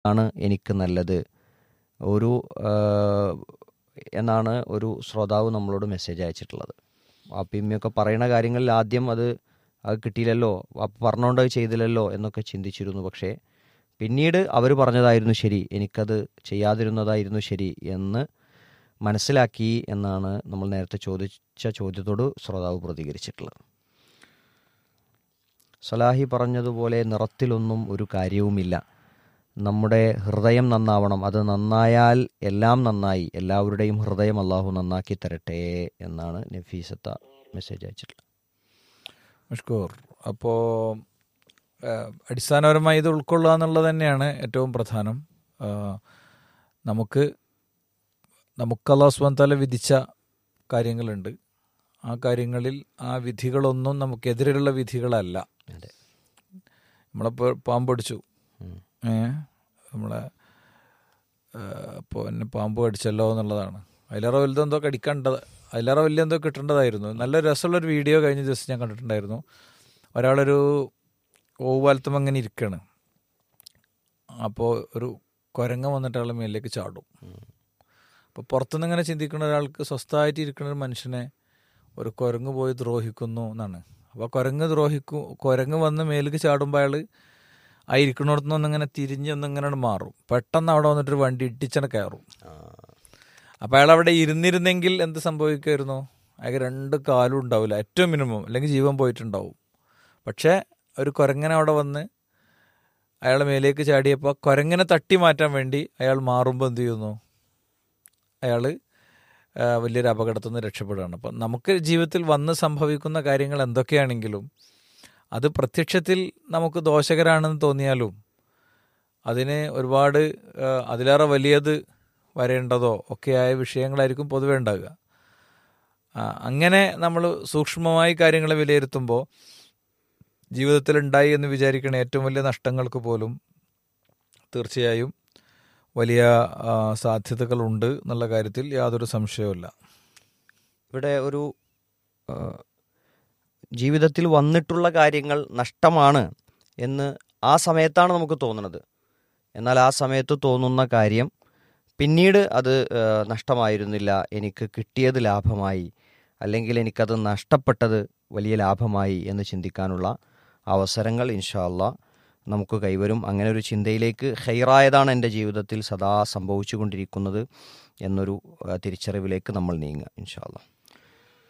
ആണ് എനിക്ക് നല്ലത് ഒരു ആ, എന്നാണ് ഒരു ശ്രോതാവ് നമ്മളോട് മെസ്സേജ് അയച്ചിട്ടുള്ളത് വാപ്പിയമ്മയൊക്കെ പറയുന്ന കാര്യങ്ങളിൽ ആദ്യം അത് അത് കിട്ടിയില്ലല്ലോ വാപ്പ പറഞ്ഞുകൊണ്ട് അത് ചെയ്തില്ലല്ലോ എന്നൊക്കെ ചിന്തിച്ചിരുന്നു പക്ഷേ പിന്നീട് അവർ പറഞ്ഞതായിരുന്നു ശരി എനിക്കത് ചെയ്യാതിരുന്നതായിരുന്നു ശരി എന്ന് മനസ്സിലാക്കി എന്നാണ് നമ്മൾ നേരത്തെ ചോദിച്ച ചോദ്യത്തോട് ശ്രോതാവ് പ്രതികരിച്ചിട്ടുള്ളത് സലാഹി പറഞ്ഞതുപോലെ നിറത്തിലൊന്നും ഒരു കാര്യവുമില്ല നമ്മുടെ ഹൃദയം നന്നാവണം അത് നന്നായാൽ എല്ലാം നന്നായി എല്ലാവരുടെയും ഹൃദയം അള്ളാഹു നന്നാക്കി തരട്ടെ എന്നാണ് നഫീസത്ത മെസ്സേജ് അയച്ചിട്ടുള്ളത് മഷ്കൂർ അപ്പോൾ അടിസ്ഥാനപരമായി ഇത് ഉൾക്കൊള്ളുക എന്നുള്ളത് തന്നെയാണ് ഏറ്റവും പ്രധാനം ആ, നമുക്ക് നമുക്ക് അള്ളാഹു സുബാൻ തല വിധിച്ച കാര്യങ്ങളുണ്ട് ആ കാര്യങ്ങളിൽ ആ വിധികളൊന്നും നമുക്കെതിരെയുള്ള വിധികളല്ല അതെ നമ്മളിപ്പോൾ പാമ്പ് പിടിച്ചു ഉം. ഏ നമ്മളെ അപ്പോൾ എന്നെ പാമ്പ് കടിച്ചല്ലോ എന്നുള്ളതാണ് അതിലേറെ വലുതെന്തോ കടിക്കേണ്ടത് അതിലേറെ വലിയ എന്തോ കിട്ടേണ്ടതായിരുന്നു നല്ല രസമുള്ളൊരു വീഡിയോ കഴിഞ്ഞ ദിവസം ഞാൻ കണ്ടിട്ടുണ്ടായിരുന്നു ഒരാളൊരു ഓവാലത്തും അങ്ങനെ ഇരിക്കുകയാണ് അപ്പോൾ ഒരു കുരങ്ങ വന്നിട്ട് അയാളെ മേലിലേക്ക് ചാടും അപ്പോൾ പുറത്തുനിന്ന് ഇങ്ങനെ ചിന്തിക്കുന്ന ഒരാൾക്ക് സ്വസ്ഥമായിട്ട് ഇരിക്കുന്ന ഒരു മനുഷ്യനെ ഒരു കുരങ്ങ് പോയി ദ്രോഹിക്കുന്നു എന്നാണ് അപ്പോൾ കുരങ്ങ് ദ്രോഹിക്കും കുരങ്ങ് വന്ന് മേലേക്ക് ചാടുമ്പോൾ അയാൾ ആ ഇരിക്കുന്നിടത്തുനിന്ന് ഒന്നിങ്ങനെ തിരിഞ്ഞൊന്നിങ്ങനെ മാറും പെട്ടെന്ന് അവിടെ വന്നിട്ടൊരു വണ്ടി ഇടിച്ചനെ കയറും അപ്പോൾ അയാൾ അവിടെ ഇരുന്നിരുന്നെങ്കിൽ എന്ത് സംഭവിക്കുമായിരുന്നു അയാൾക്ക് രണ്ട് കാലും ഉണ്ടാവില്ല ഏറ്റവും മിനിമം അല്ലെങ്കിൽ ജീവൻ പോയിട്ടുണ്ടാവും പക്ഷേ ഒരു കുരങ്ങനെ അവിടെ വന്ന് അയാളെ മേലേക്ക് ചാടിയപ്പോൾ കുരങ്ങനെ തട്ടി മാറ്റാൻ വേണ്ടി അയാൾ മാറുമ്പോൾ എന്ത് ചെയ്യുന്നു അയാൾ വലിയൊരു അപകടത്തിൽ നിന്ന് രക്ഷപ്പെടുകയാണ് അപ്പം നമുക്ക് ജീവിതത്തിൽ വന്ന് സംഭവിക്കുന്ന കാര്യങ്ങൾ എന്തൊക്കെയാണെങ്കിലും അത് പ്രത്യക്ഷത്തിൽ നമുക്ക് ദോഷകരാണെന്ന് തോന്നിയാലും അതിന് ഒരുപാട് ആ, അതിലേറെ വലിയത് വരേണ്ടതോ ഒക്കെയായ വിഷയങ്ങളായിരിക്കും പൊതുവേ ഉണ്ടാകുക ആ, അങ്ങനെ നമ്മൾ സൂക്ഷ്മമായി കാര്യങ്ങളെ വിലയിരുത്തുമ്പോൾ ജീവിതത്തിൽ ഉണ്ടായി എന്ന് വിചാരിക്കുന്ന ഏറ്റവും വലിയ നഷ്ടങ്ങൾക്ക് പോലും തീർച്ചയായും വലിയ ആ, സാധ്യതകളുണ്ട് എന്നുള്ള കാര്യത്തിൽ യാതൊരു സംശയവുമില്ല ഇവിടെ ഒരു ആ, ജീവിതത്തിൽ വന്നിട്ടുള്ള കാര്യങ്ങൾ നഷ്ടമാണ് എന്ന് ആ സമയത്താണ് നമുക്ക് തോന്നുന്നത് എന്നാൽ ആ സമയത്ത് തോന്നുന്ന കാര്യം പിന്നീട് അത് ആ, നഷ്ടമായിരുന്നില്ല എനിക്ക് കിട്ടിയത് ലാഭമായി അല്ലെങ്കിൽ എനിക്കത് നഷ്ടപ്പെട്ടത് വലിയ ലാഭമായി എന്ന് ചിന്തിക്കാനുള്ള അവസരങ്ങൾ ഇൻഷാ അള്ളാ നമുക്ക് കൈവരും അങ്ങനെ ഒരു ചിന്തയിലേക്ക് ഹൈറായതാണ് എൻ്റെ ജീവിതത്തിൽ സദാ സംഭവിച്ചു കൊണ്ടിരിക്കുന്നത് എന്നൊരു ആ, തിരിച്ചറിവിലേക്ക് നമ്മൾ നീങ്ങുക ഇൻഷാ അള്ളാ